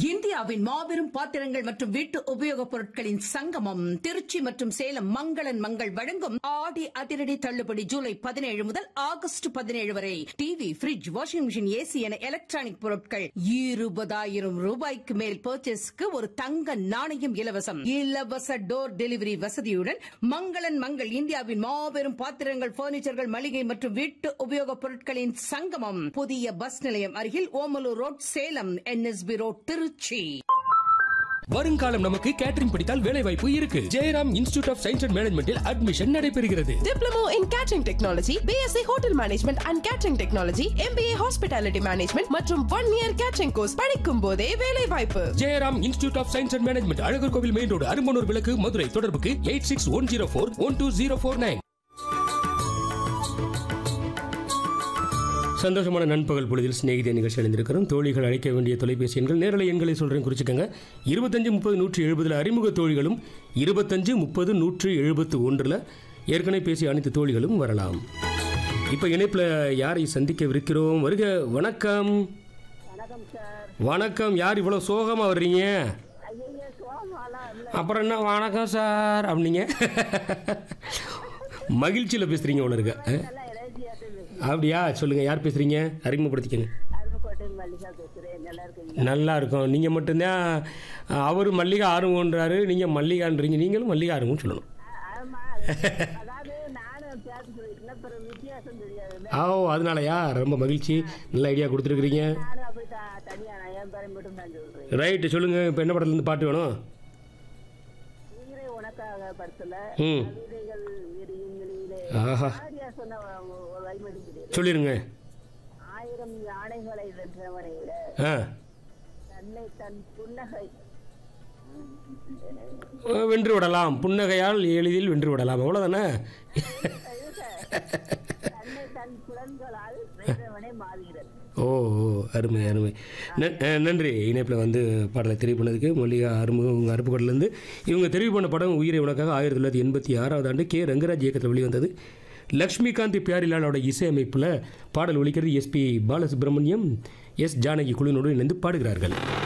இந்தியாவின் மாபெரும் பாத்திரங்கள் மற்றும் வீட்டு உபயோகப் பொருட்களின் சங்கமம் திருச்சி மற்றும் சேலம் மங்களன் மங்கள் வழங்கும் ஆடி அதிரடி தள்ளுபடி ஜூலை பதினேழு முதல் ஆகஸ்ட் பதினேழு வரை TV fridge washing machine AC என எலக்ட்ரானிக் பொருட்கள் இருபதாயிரம் ரூபாய்க்கு மேல் பர்ச்சேஸ்க்கு ஒரு தங்க நாணயம் இலவசம் இலவச டோர் டெலிவரி வசதியுடன் மங்களன் மங்கள் இந்தியாவின் மாபெரும் பாத்திரங்கள் பர்னிச்சர்கள் மளிகை மற்றும் வீட்டு உபயோகப் பொருட்களின் சங்கமம் புதிய பஸ் நிலையம் அருகில் Omalur road Salem NSB road Trichy வருங்காலம் நமக்கு கேட்டரிங் படித்தால் வேலை வாய்ப்பு இருக்கு Jayaram institute of science and மேனேஜ்மெண்டில் அட்மிஷன் நடைபெறுகிறது Diploma in Catering Technology, BSc Hotel Management and Catering Technology, MBA Hospitality Management மற்றும் ஒன் இயர் கேட்டரிங் கோர்ஸ் படிக்கும் போதே வேலை வாய்ப்பு Jayaram institute of science and management Azhagar Kovil main road Arumbanur Vilakku Madurai தொடர்புக்கு eight six one zero four one two zero four nine சந்தோஷமான நண்பகல் பொழுதில் சிநேகித நிகழ்ச்சி அடைந்திருக்கிறோம் தோழிகள் அழைக்க வேண்டிய தொலைபேசி எண்கள் நேரலை எண்களை சொல்கிறேன் குறிச்சுக்கோங்க இருபத்தஞ்சு முப்பது நூற்றி எழுபதில் அறிமுக தோழிகளும் இருபத்தஞ்சு முப்பது நூற்றி எழுபத்து ஒன்றில் ஏற்கனவே பேசிய அனைத்து தோழிகளும் வரலாம் இப்போ இணைப்பில் யாரை சந்திக்கவிருக்கிறோம் வருக வணக்கம் வணக்கம் யார் இவ்வளோ சோகமாக வர்றீங்க அப்புறம் என்ன வணக்கம் சார் அப்படிங்க மகிழ்ச்சியில் பேசுகிறீங்க ஒன்று இருக்க அப்படியா சொல்லுங்கள் யார் பேசுகிறீங்க அறிமுகப்படுத்திக்கங்க நல்லா இருக்கும் நீங்கள் மட்டும்தான் அவர் மல்லிகை ஆர்வம்ன்றாரு நீங்கள் மல்லிகான்றீங்க நீங்களும் மல்லிகை ஆர்வம் சொல்லணும் ஓ அதனாலயா ரொம்ப மகிழ்ச்சி நல்ல ஐடியா கொடுத்துருக்குறீங்க ரைட்டு சொல்லுங்கள் இப்போ என்ன படத்துலேருந்து பாட்டு வேணும் ம் ஆஹா சொல்லிடுங்க ஆயிரம் யானைகளை வென்றவனை விட ஆ தன்னை தன் புன்னகை வென்று விடலாம் புன்னகையால் எளிதில் வென்று விடலாம் அவ்வளோதானே தன்னை தன் புலன்களால் வென்றவனை மாறுகிறது ஓ ஓ அருமை அருமை நன்- அஹ், நன்றி இணைப்பில் வந்து பாடலை தெரிவு பண்ணதுக்கு மல்லிகா அருமுகம் உங்கள் அருப்புக்கோட்டிலேருந்து இவங்க தெரிவு பண்ண படம் உயிரை உனக்காக ஆயிரத்தி தொள்ளாயிரத்தி எண்பத்தி ஆறாவது ஆண்டு கே ரங்கராஜ் இயக்கத்தில் வெளிவந்தது லக்ஷ்மிகாந்த் பியாரிலாலோட இசையமைப்பில் பாடல் ஒலிக்கிறது எஸ்பி பாலசுப்ரமணியம் எஸ் ஜானகி குழுவினோடு இணைந்து பாடுகிறார்கள்